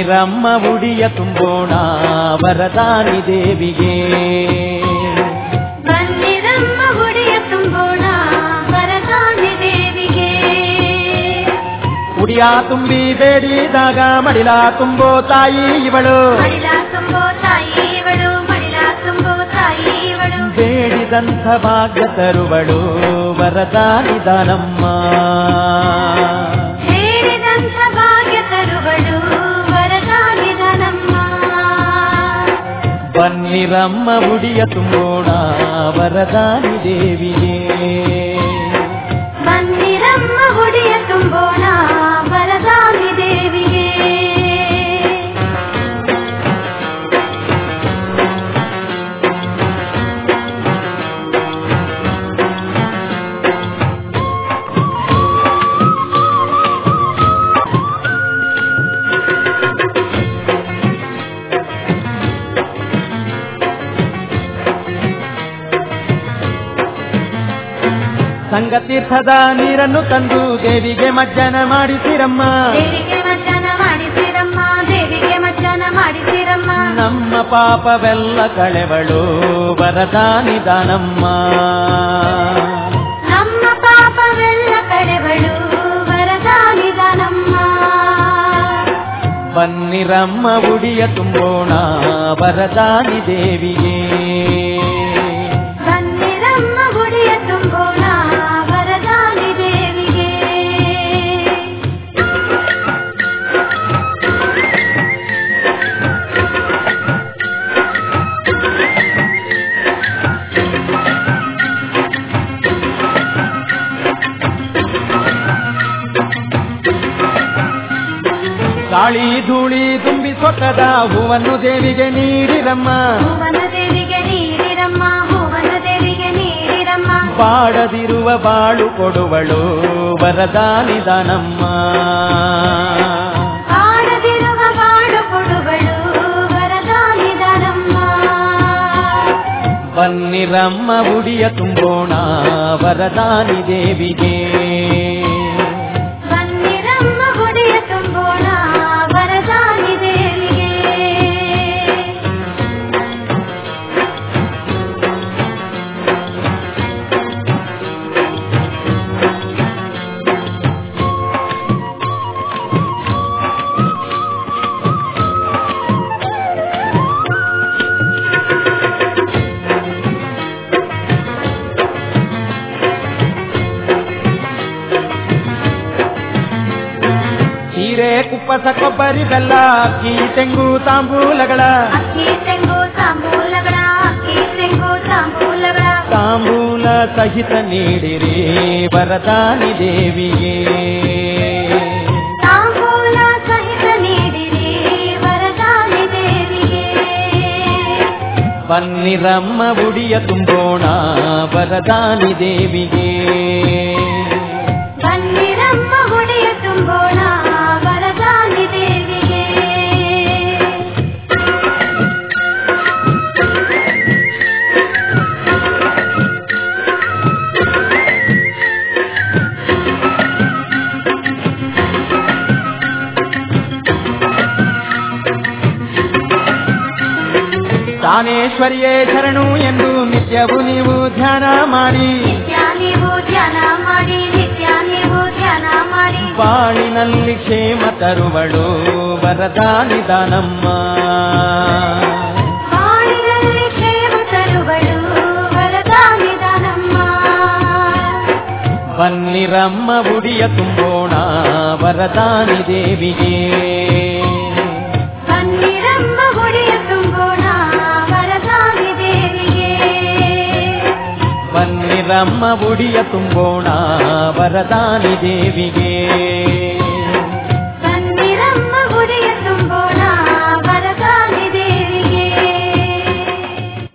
ಬನ್ನಿರಮ್ಮ ಉಡಿಯ ತುಂಬೋಣ ವರದಾನಿ ದೇವಿಗೆ ಬನ್ನಿರಮ್ಮ ಉಡಿಯ ತುಂಬೋಣ ವರದಾನಿ ದೇವಿಗೆ ಉಡಿಯ ತುಂಬಿ ಬೇಡಿದಾಗ ಮಡಿಲ ತುಂಬೋ ತಾಯಿ ಇವಳು ಮಡಿಲ ತುಂಬೋ ತಾಯಿ ಇವಳು ಮಡಿಲ ತುಂಬೋ ತಾಯಿ ಇವಳು ಬೇಡಿದಂಥ ಭಾಗ್ಯ ತರುವಳು ವರದಾನಿ ದಾನಮ್ಮ ಹೇಳಿದಂಥ ಭಾಗ್ಯ ತರುವಳು ವರದಾನಿದನಮ್ಮ ಬನ್ನಿರಮ್ಮ ಉಡಿಯ ತುಂಬೋಣ ವರದಾನಿ ದೇವಿಗೆ ಬನ್ನಿರಮ್ಮ ಉಡಿಯ ತುಂಬೋಣ ವರದಾನಿ ದೇವಿಗೆ ಸಂಗತೀರ್ಥದ ನೀರನ್ನು ತಂದು ದೇವಿಗೆ ಮಜ್ಜನ ಮಾಡಿಸಿರಮ್ಮ ದೇವಿಗೆ ಮಜ್ಜನ ಮಾಡಿಸಿರಮ್ಮ ದೇವಿಗೆ ಮಜ್ಜನ ಮಾಡಿಸಿರಮ್ಮ ನಮ್ಮ ಪಾಪವೆಲ್ಲ ಕಳೆವಳು ವರದಾನಿ ದಾನಮ್ಮ ನಮ್ಮ ಪಾಪವೆಲ್ಲ ಕಳೆವಳು ವರದಾನಿದನಮ್ಮ ಬನ್ನಿರಮ್ಮ ಉಡಿಯ ತುಂಬೋಣ ವರದಾನಿ ದೇವಿಗೆ ಬನ್ನಿರಮ್ಮ ಗುಡಿಯ ತುಂಬೋಣ ವರದಾನಿ ದೇವಿಗೆ ಗಾಳಿ ಧೂಳಿ ತುಂಬಿ ಸೊಕ್ಕದ ಹೂವನ್ನು ದೇವಿಗೆ ನೀಡಿರಮ್ಮ ಹೂವನ ದೇವಿಗೆ ನೀಡಿರಮ್ಮ ಹೂವನ ದೇವಿಗೆ ನೀಡಿರಮ್ಮ ಬಾಡದಿರುವ ಬಾಳು ಕೊಡುವಳು ವರದಾನಿ ದಾನಮ್ಮ ಆಡದಿರುವ ಬಾಡು ಕೊಡುವಳು ವರದಾನಿದನಮ್ಮ ಬನ್ನಿರಮ್ಮ ಉಡಿಯ ತುಂಬೋಣ ವರದಾನಿ ದೇವಿಗೆ ಬನ್ನಿರಮ್ಮ ಗುಡಿಯ ತುಂಬೋಣ ವರದಾನಿ ದೇವಿಗೆ ಸೀರೆ ಕುಪ್ಪಸ ಕೊಬ್ಬರಿ ಬೆಲ್ಲ ಅಕ್ಕಿ ತೆಂಗು ತಾಂಬೂಲಗಳ ಅಕ್ಕಿ ತೆಂಗು ತಾಂಬೂಲಗಳ ಅಕ್ಕಿ ತೆಂಗು ತಾಂಬೂಲಗಳ ತಾಂಬೂಲ ಸಹಿತ ನೀಡಿರಿ ವರದಾನಿ ದೇವಿಗೆ ತಾಂಬೂಲ ಸಹಿತ ನೀಡಿರಿ ವರದಾನಿ ದೇವಿಗೆ ಬನ್ನಿರಮ್ಮ ಉಡಿಯ ತುಂಬೋಣ ವರದಾನಿ ದೇವಿಗೆ ಬನ್ನಿರಮ್ಮ ಗುಡಿಯ ತುಂಬೋಣ ವರದಾನಿ ದೇವಿಗೆ ತಾನೇಶ್ವರಿಯೇ ಶರಣು ಎಂದು ನಿತ್ಯವೂ ನೀವು ಧ್ಯಾನ ಮಾಡಿ ನಿತ್ಯ ನೀವು ಧ್ಯಾನ ಮಾಡಿ ನಿತ್ಯ ನೀವು ಧ್ಯಾನ ಮಾಡಿ ಬಾಳಿನಲ್ಲಿ ಕ್ಷೇಮ ತರುವಳು ವರದಾನಿ ದಾನಮ್ಮ ಬಾಳಿನಲ್ಲಿ ಕ್ಷೇಮ ತರುವಳು ವರದಾನಿದನಮ್ಮ ಬನ್ನಿರಮ್ಮ ಉಡಿಯ ತುಂಬೋಣ ವರದಾನಿ ದೇವಿಗೆ ಬನ್ನಿರಮ್ಮ ಗುಡಿಯ ತುಂಬೋಣ ವರದಾನಿ ದೇವಿಗೆ ಬನ್ನಿರಮ್ಮ ಉಡಿಯ ತುಂಬೋಣ ವರದಾನಿ ದೇವಿಗೆ